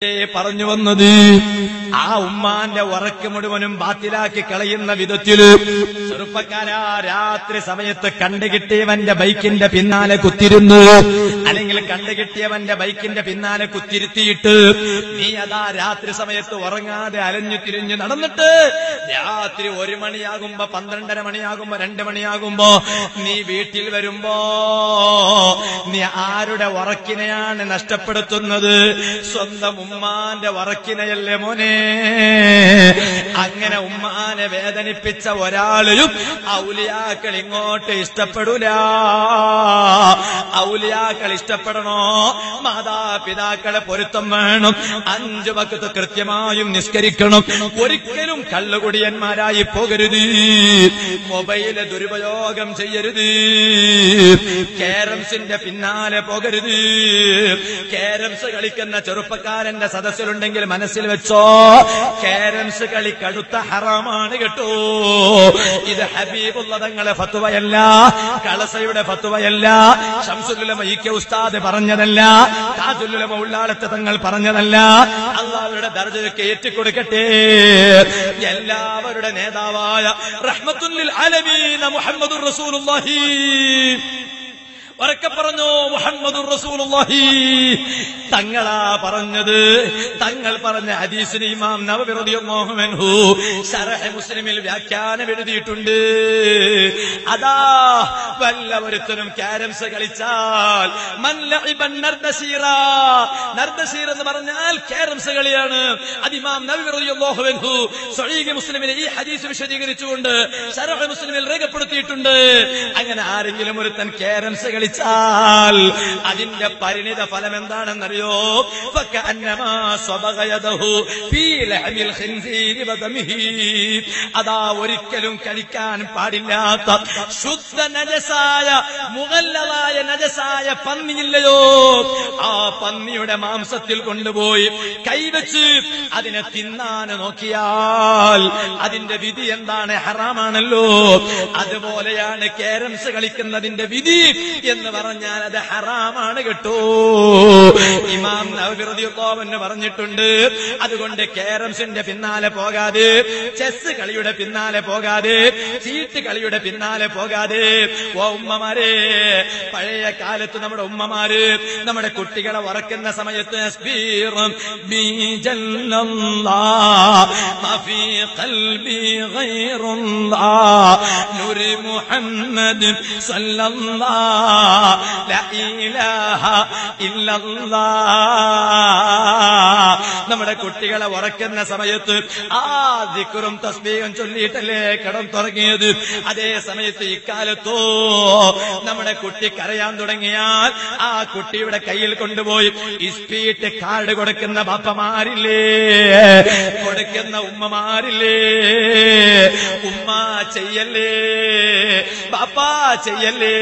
പറഞ്ഞു വന്നത് ആ ഉമ്മാന്റെ ഉറക്ക് മുഴുവനും ബാത്തിലാക്കി കളയുന്ന വിധത്തില് ചെറുപ്പക്കാരാ രാത്രി സമയത്ത് കണ്ടുകിട്ടിയവന്റെ ബൈക്കിന്റെ പിന്നാലെ കുത്തിരുന്നു അല്ലെങ്കിൽ കണ്ടുകിട്ടിയവന്റെ ബൈക്കിന്റെ പിന്നാലെ കുത്തിരുത്തിയിട്ട് നീ അതാ രാത്രി സമയത്ത് ഉറങ്ങാതെ അലഞ്ഞു തിരിഞ്ഞു നടന്നിട്ട് രാത്രി ഒരു മണിയാകുമ്പോ പന്ത്രണ്ടര മണിയാകുമ്പോ രണ്ട് മണിയാകുമ്പോ നീ വീട്ടിൽ വരുമ്പോ നീ ആരുടെ ഉറക്കിനെയാണ് നഷ്ടപ്പെടുത്തുന്നത് സ്വന്തം ഉമ്മാന്റെ വറക്കിനയല്ലേ മോനെ അങ്ങനെ ഉമ്മാനെ വേദനിപ്പിച്ച ഒരാളെയും ഔലിയാക്കൾ ഇങ്ങോട്ട് ഇഷ്ടപ്പെടൂല ഔലിയാക്കൾ ഇഷ്ടപ്പെടണോ മാതാപിതാക്കളെ പൊരുത്തം വേണം അഞ്ചു വക്കത്ത് കൃത്യമായും നിസ്കരിക്കണം ഒരിക്കലും കള്ളുകുടിയന്മാരായി പോകരുത് മൊബൈല് ദുരുപയോഗം ചെയ്യരുത് കാരംസിന്റെ പിന്നാലെ പോകരുത് കാരംസ് കളിക്കുന്ന ചെറുപ്പക്കാരന്റെ സദസ്സിലുണ്ടെങ്കിൽ മനസ്സിൽ വെച്ചോ കാരംസ് കളി കടുത്ത ഹറാമാണ് കേട്ടോ ഇത് ഹബീബുള്ള തങ്ങളെ ഫത്തുവയല്ല കളസയുടെ ഫത്തുവയല്ല ഷംസുലുലമ ഇ കെ ഉസ്താദ് പറഞ്ഞതല്ല താജുലുലമ ഉള്ളാളത്തെ തങ്ങൾ പറഞ്ഞതല്ല അള്ളാഹുരുടെ ദർജയൊക്കെ ഏറ്റിക്കൊടുക്കട്ടെ എല്ലാവരുടെ നേതാവായ റഹ്മത്തുല്ലിൽ അലമീന മുഹമ്മദുർ റസൂലുള്ളാഹി ഉറക്കെ പറഞ്ഞു മുഹമ്മദുർ റസൂലുള്ളാഹി തങ്ങളാ പറഞ്ഞത് തങ്ങൾ പറഞ്ഞ ഹദീസിന് ഇമാം നവവി റളിയല്ലാഹു അൻഹു ശറഹ് മുസ്ലിമിൽ വ്യാഖ്യാനം എഴുതിയിട്ടുണ്ട് അതാ വല്ലവരുത്തനും കാരംസ് കളിച്ചാൽ മൻ ലഇബൻ നർദസീറ നർദസീർ എന്ന് പറഞ്ഞാൽ കാരംസ് കളിയാണ് അത് ഇമാം നവവി റളിയല്ലാഹു അൻഹു സ്വഹീഹ് മുസ്ലിമിലെ ഈ ഹദീസ് വിശദീകരിച്ചുകൊണ്ട് ശറഹ് മുസ്ലിമിൽ രേഖപ്പെടുത്തിയിട്ടുണ്ട് അങ്ങനെ ആരെങ്കിലും ഒരുത്തൻ കാരംസ് കളിച്ചാൽ അതിന്റെ പരിണിത ഫലം എന്താണെന്നറിയോ فكأنما صبغ يده في لحم الخنزير ودمه. അതാ ഒരിക്കലും കഴിക്കാൻ പാടില്ലാത്ത ശുദ്ധ നജസായ മുഗല്ലതായ നജസായ പന്നിയില്ലയോ ആ പന്നിയുടെ മാംസത്തിൽ കൊണ്ടുപോയി കൈവച്ച് അതിനെ തിന്നാൻ നോക്കിയാൽ അതിന്റെ വിധി എന്താണ് ഹറാമാണല്ലോ അതുപോലെയാണ് കാരംസ് കളിക്കുന്നതിന്റെ വിധി എന്ന് പറഞ്ഞാൽ അത് ഹറാമാണ് കേട്ടോ ഇമാം നവവിറതിയുള്ളവന് പറഞ്ഞിട്ടുണ്ട് അതുകൊണ്ട് കാരംസിന്റെ പിന്നാലെ പോകാതെ ചെസ് കളിയുടെ പിന്നാലെ പോകാതെ ചീട്ട് കളിയുടെ പിന്നാലെ പോകാതെ ഓ ഉമ്മമാരെ പഴയ കാലത്ത് നമ്മുടെ ഉമ്മമാര് നമ്മുടെ കുട്ടികളെ വറക്കുന്ന സമയത്ത് അസ്ബീറും ബീജല്ലല്ലാ മഫീ ഖൽബി ഗൈറുല്ലാ നൂരി മുഹമ്മദ് സല്ലല്ലാ ലാ ഇലാഹ ഇല്ലല്ലാ നമ്മുടെ കുട്ടികളെ ഉറക്കുന്ന സമയത്ത് ആ ദിക്കുറും തസ്ബീഹും ചൊല്ലിയിട്ടല്ലേ കടം തുടങ്ങിയത് അതേ സമയത്ത് ഇക്കാലത്തോ നമ്മുടെ കുട്ടി കരയാൻ തുടങ്ങിയാൽ ആ കുട്ടിയുടെ കയ്യിൽ കൊണ്ടുപോയി ഇസ്പീട്ട് കാർഡ് കൊടുക്കുന്ന ബാപ്പമാരില്ലേ കൊടുക്കുന്ന ഉമ്മമാരില്ലേ ഉമ്മ ചെയ്യല്ലേ ബാപ്പാ ചെയ്യല്ലേ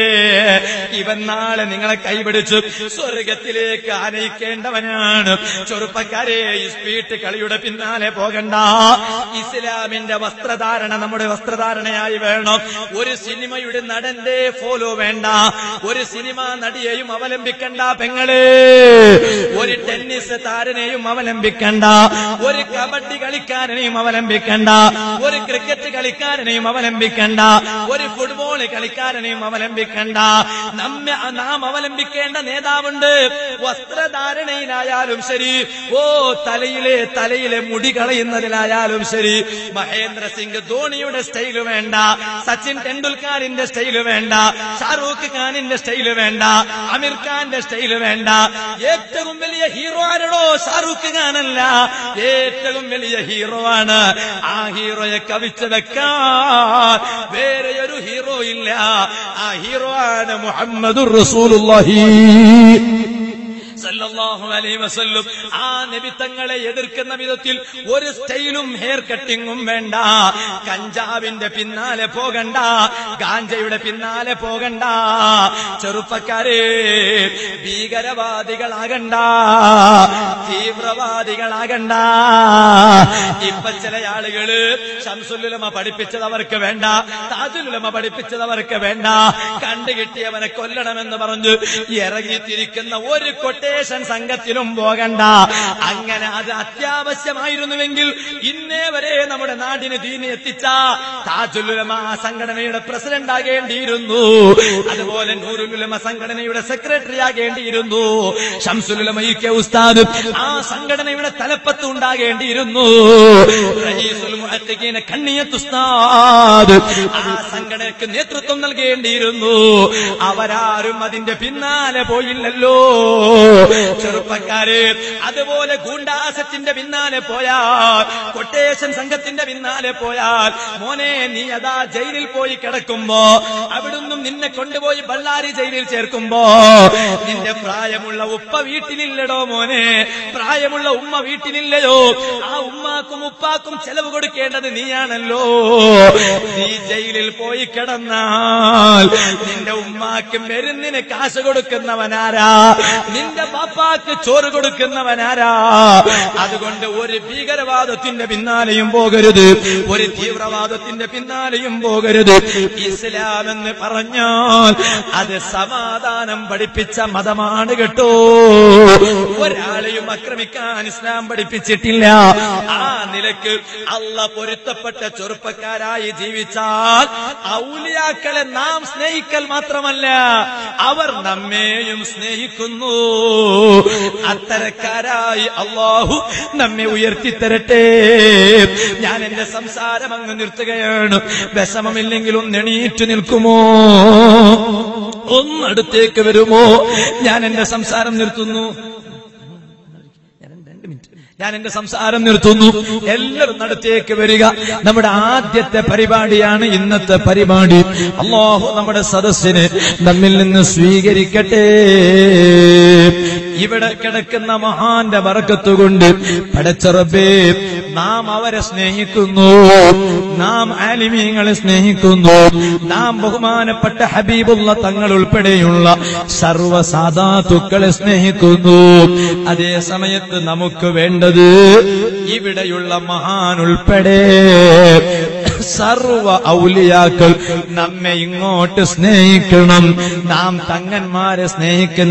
ഇവൻ നാളെ നിങ്ങളെ കൈപിടിച്ചു സ്വർഗത്തിലേക്ക് ആനയിക്കേണ്ടവനാണ് ചെറുപ്പക്കാരെ ഈ സ്പീട്ട് കളിയുടെ പിന്നാലെ പോകണ്ട ഇസ്ലാമിന്റെ വസ്ത്രധാരണ നമ്മുടെ വസ്ത്രധാരണയായി വേണം ഒരു സിനിമയുടെ നടന്റെ ഫോലോ വേണ്ട ഒരു സിനിമ നടിയെയും അവലംബിക്കണ്ട പെങ്ങളെ ഒരു ടെന്നീസ് താരനെയും അവലംബിക്കണ്ട ഒരു കബഡി കളിക്കാരനെയും അവലംബിക്കണ്ട ഒരു ക്രിക്കറ്റ് കളിക്കാരനെയും അവലംബിക്കണ്ട ഒരു ഫുട്ബോൾ കളിക്കാരനെയും അവലംബിക്കണ്ട നമ്മെ നാം അവലംബിക്കേണ്ട നേതാവുണ്ട് വസ്ത്രധാരണയിലായാലും ശരി ഓ തലയിലെ തലയിലെ മുടി കളയുന്നതിലായാലും ശരി മഹേന്ദ്ര സിംഗ് ധോണിയുടെ സ്റ്റൈല് വേണ്ട സച്ചിൻ ടെണ്ടുൽക്കറിന്റെ സ്റ്റൈല് വേണ്ട ഷാറൂഖ് ഖാനിന്റെ സ്റ്റൈല് വേണ്ട അമീർ ഖാന്റെ സ്റ്റൈല് വേണ്ട ഏറ്റവും വലിയ ഹീറോ ആരടോ ഷാറൂഖ് ഖാനല്ല ഏറ്റവും വലിയ ഹീറോ ആണ് ആ ഹീറോയെ കവിച്ച് വെക്കാൻ വേറെ ഒരു ഹീറോ ഇല്ല ആ ഹീറോ ആണ് മുഹമ്മദുർ റസൂലുള്ളാഹി സല്ലല്ലാഹു അലൈഹി വസല്ലം ആ നബി തങ്ങളെ എതിർക്കുന്ന വിധത്തിൽ ഒരു സ്റ്റൈലും ഹെയർ കട്ടിങ്ങും വേണ്ട കഞ്ചാവിന്റെ പിന്നാലെ പോകണ്ട ഗാഞ്ചയുടെ പിന്നാലെ പോകണ്ട ചെറുപ്പക്കാരെ ഭീകരവാദികളാകണ്ട തീവ്രവാദികളാകണ്ട ഇപ്പൊ ചില ആളുകള് ഷംസുലുലമ പഠിപ്പിച്ചത് അവർക്ക് വേണ്ട താജുലുലമ പഠിപ്പിച്ചത് അവർക്ക് വേണ്ട കണ്ടുകിട്ടിയവനെ കൊല്ലണമെന്ന് പറഞ്ഞു ഇറങ്ങിത്തിരിക്കുന്ന ഒരു കൊട്ടേഷൻ കൊട്ടേഷൻ സംഘത്തിലും പോകണ്ട അങ്ങനെ അത് അത്യാവശ്യമായിരുന്നുവെങ്കിൽ ഇന്നേ വരെ നമ്മുടെ നാടിന് ദീനി എത്തിച്ച താജുലുലമ സംഘടനയുടെ പ്രസിഡന്റ് ആകേണ്ടിയിരുന്നു അതുപോലെ നൂറുലുലമ സംഘടനയുടെ സെക്രട്ടറി ആകേണ്ടിയിരുന്നു ഷംസുലുലമ ഇ കെ ഉസ്താദ് ആ സംഘടനയുടെ തലപ്പത്ത് ഉണ്ടാകേണ്ടിയിരുന്നു റയീസുൽ മുഅത്തിഖീന കണ്ണിയത്ത് ഉസ്താദ് ആ സംഘടനയ്ക്ക് നേതൃത്വം നൽകേണ്ടിയിരുന്നു അവരാരും അതിന്റെ പിന്നാലെ പോയില്ലല്ലോ ചെറുപ്പക്കാര് അതുപോലെ ഗൂണ്ടാസത്തിന്റെ പിന്നാലെ പോയാൽ കൊട്ടേഷൻ സംഘത്തിന്റെ പിന്നാലെ പോയാൽ മോനെ നീ അതാ ജയിലിൽ പോയി കിടക്കുമ്പോ അവിടുന്നും നിന്നെ കൊണ്ടുപോയി ബള്ളാരി ജയിലിൽ ചേർക്കുമ്പോ നിന്റെ പ്രായമുള്ള ഉപ്പ വീട്ടിലില്ലടോ മോനെ പ്രായമുള്ള ഉമ്മ വീട്ടിലില്ലയോ ആ ഉമ്മാക്കും ഉപ്പാക്കും ചെലവ് കൊടുക്കേണ്ടത് നീയാണല്ലോ നീ ജയിലിൽ പോയി കിടന്നാൽ നിന്റെ ഉമ്മാക്ക് മരുന്നിന് കാശ് കൊടുക്കുന്നവനാരാ നിന്റെ പാപ്പാക്ക് ചോറ് കൊടുക്കുന്നവനാരാ അതുകൊണ്ട് ഒരു ഭീകരവാദത്തിന്റെ പിന്നാലെയും പോകരുത് ഒരു തീവ്രവാദത്തിന്റെ പിന്നാലെയും പോകരുത് ഇസ്ലാം എന്ന് പറഞ്ഞാൽ അത് സമാധാനം പഠിപ്പിച്ച മതമാണ് കേട്ടോ ഒരാളെയും ആക്രമിക്കാൻ ഇസ്ലാം പഠിപ്പിച്ചിട്ടില്ല ആ നിലക്ക് അല്ല പൊരുത്തപ്പെട്ട ചെറുപ്പക്കാരായി ജീവിച്ചാൽ ഔലിയാക്കളെ നാം സ്നേഹിക്കൽ മാത്രമല്ല അവർ നമ്മെയും സ്നേഹിക്കുന്നു അത്തരക്കാരായി അള്ളാഹു നമ്മെ ഉയർത്തിത്തരട്ടെ ഞാൻ എന്റെ സംസാരം അങ്ങ് നിർത്തുകയാണ് വിഷമമില്ലെങ്കിൽ ഒന്ന് എണീറ്റ് നിൽക്കുമോ ഒന്നടുത്തേക്ക് വരുമോ ഞാൻ എന്റെ സംസാരം നിർത്തുന്നു രണ്ട് മിനിറ്റ് ഞാൻ എന്റെ സംസാരം നിർത്തുന്നു എല്ലാവരും അടുത്തേക്ക് വരിക നമ്മുടെ ആദ്യത്തെ പരിപാടിയാണ് ഇന്നത്തെ പരിപാടി അള്ളാഹു നമ്മുടെ സദസ്സിന് നമ്മിൽ നിന്ന് സ്വീകരിക്കട്ടെ ഇവിടെ കിടക്കുന്ന മഹാന്റെ വറക്കത്തുകൊണ്ട് പടച്ചറബേ നാം അവരെ സ്നേഹിക്കുന്നു നാം ആലിമീങ്ങളെ സ്നേഹിക്കുന്നു നാം ബഹുമാനപ്പെട്ട ഹബീബുള്ള തങ്ങൾ ഉൾപ്പെടെയുള്ള സർവസാധാത്തുക്കളെ സ്നേഹിക്കുന്നു അതേ സമയത്ത് നമുക്ക് വേണ്ടത് ഇവിടെയുള്ള മഹാൻ ഉൾപ്പെടെ സർവ ഔലിയാക്കൾ നമ്മെ ഇങ്ങോട്ട് സ്നേഹിക്കണം നാം തങ്ങന്മാരെ സ്നേഹിക്കുന്ന